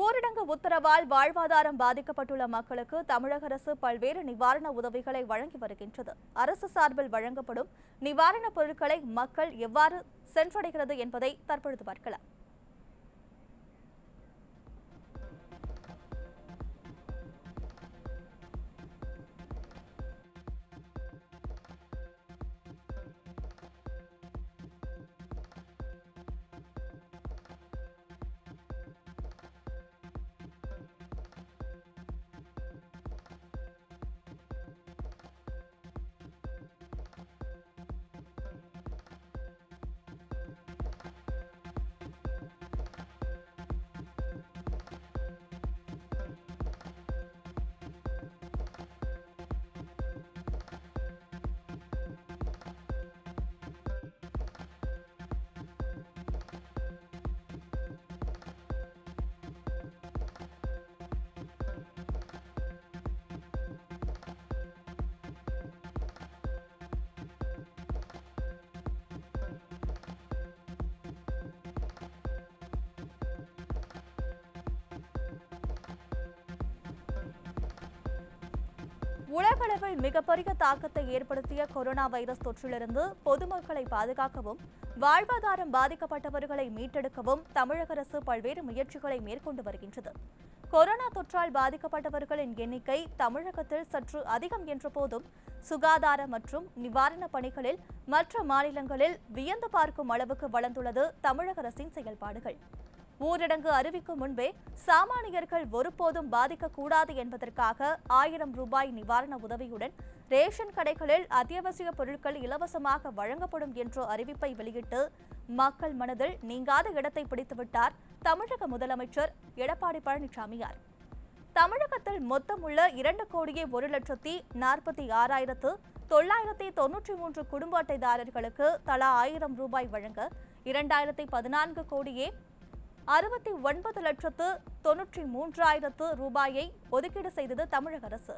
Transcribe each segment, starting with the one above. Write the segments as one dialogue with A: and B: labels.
A: ஊரடங்கு உத்தரவால் வாழ்வாதாரம் பாதிக்கப்பட்டுள்ள மக்களுக்கு தமிழக அரசு பல்வேறு நிவாரண உதவிகளை வழங்கி வருகின்றது அரசு சார்பில் வழங்கப்படும் நிவாரணப் பொருட்களை மக்கள் எவ்வாறு சென்றடைகிறது என்பதை தற்பொழுது பார்க்கலாம் உலகளவில் மிகப்பெரிய தாக்கத்தை ஏற்படுத்திய கொரோனா வைரஸ் தொற்றிலிருந்து பொதுமக்களை பாதுகாக்கவும் வாழ்வாதாரம் பாதிக்கப்பட்டவர்களை மீட்டெடுக்கவும் தமிழக அரசு பல்வேறு முயற்சிகளை மேற்கொண்டு வருகின்றது கொரோனா தொற்றால் பாதிக்கப்பட்டவர்களின் எண்ணிக்கை தமிழகத்தில் சற்று அதிகம் என்ற போதும் சுகாதார மற்றும் நிவாரணப் பணிகளில் மற்ற மாநிலங்களில் வியந்து பார்க்கும் அளவுக்கு வளர்ந்துள்ளது தமிழக அரசின் செயல்பாடுகள் ஊரடங்கு அறிவிக்கும் முன்பே சாமானியர்கள் ஒருபோதும் பாதிக்கக்கூடாது என்பதற்காக ஆயிரம் ரூபாய் நிவாரண உதவியுடன் ரேஷன் கடைகளில் அத்தியாவசிய பொருட்கள் இலவசமாக வழங்கப்படும் என்ற அறிவிப்பை வெளியிட்டு மக்கள் மனதில் நீங்காத இடத்தை பிடித்துவிட்டார் தமிழக முதலமைச்சர் எடப்பாடி பழனிசாமியார் தமிழகத்தில் மொத்தம் உள்ள இரண்டு கோடியே ஒரு லட்சத்தி நாற்பத்தி ஆறாயிரத்து தொள்ளாயிரத்தி தொன்னூற்றி மூன்று குடும்ப அட்டைதாரர்களுக்கு தலா ஆயிரம் ரூபாய் வழங்க இரண்டாயிரத்தி பதினான்கு கோடியே அறுபத்தி ஒன்பது லட்சத்து தொன்னூற்றி மூன்றாயிரத்து ரூபாயை ஒதுக்கீடு செய்தது தமிழக அரசு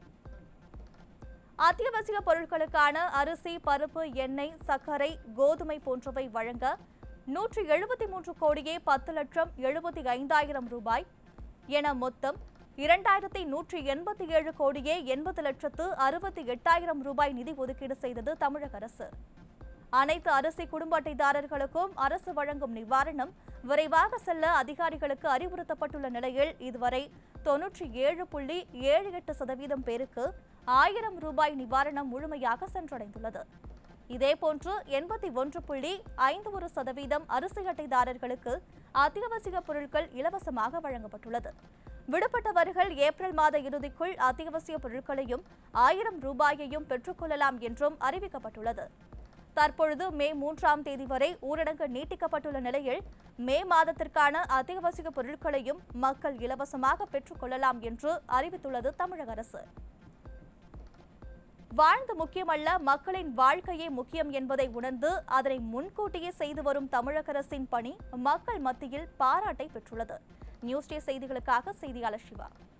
A: அத்தியாவசிய பொருட்களுக்கான அரிசி பருப்பு எண்ணெய் சர்க்கரை கோதுமை போன்றவை வழங்க நூற்றி எழுபத்தி மூன்று கோடியே பத்து லட்சம் எழுபத்தி ஐந்தாயிரம் ரூபாய் என மொத்தம் இரண்டாயிரத்தி நூற்றி எண்பத்தி ஏழு கோடியே எண்பது லட்சத்து அறுபத்தி எட்டாயிரம் ரூபாய் நிதி ஒதுக்கீடு செய்தது தமிழக அரசு அனைத்து அரிசி குடும்ப அட்டைதாரர்களுக்கும் அரசு வழங்கும் நிவாரணம் விரைவாக செல்ல அதிகாரிகளுக்கு அறிவுறுத்தப்பட்டுள்ள நிலையில் இதுவரை தொன்னூற்றி ஏழு புள்ளி ஏழு எட்டு சதவீதம் பேருக்கு ஆயிரம் ரூபாய் நிவாரணம் முழுமையாக சென்றடைந்துள்ளது இதேபோன்று எண்பத்தி ஒன்று புள்ளி ஐந்து ஒரு சதவீதம் அரிசி அட்டைதாரர்களுக்கு அத்தியாவசிய பொருட்கள் இலவசமாக வழங்கப்பட்டுள்ளது விடுபட்டவர்கள் ஏப்ரல் மாத இறுதிக்குள் அத்தியாவசிய பொருட்களையும் ஆயிரம் ரூபாயையும் பெற்றுக்கொள்ளலாம் என்றும் அறிவிக்கப்பட்டுள்ளது தற்பொழுது மே மூன்றாம் தேதி வரை ஊரடங்கு நீட்டிக்கப்பட்டுள்ள நிலையில் மே மாதத்திற்கான அத்தியாவசிய பொருட்களையும் மக்கள் இலவசமாக பெற்றுக்கொள்ளலாம் என்று அறிவித்துள்ளது தமிழக அரசு வாழ்ந்து முக்கியமல்ல மக்களின் வாழ்க்கையே முக்கியம் என்பதை உணர்ந்து அதனை முன்கூட்டியே செய்து வரும் தமிழக அரசின் பணி மக்கள் மத்தியில் பாராட்டை பெற்றுள்ளது நியூஸ் டே செய்திகளுக்காக செய்தியாளர் சிவா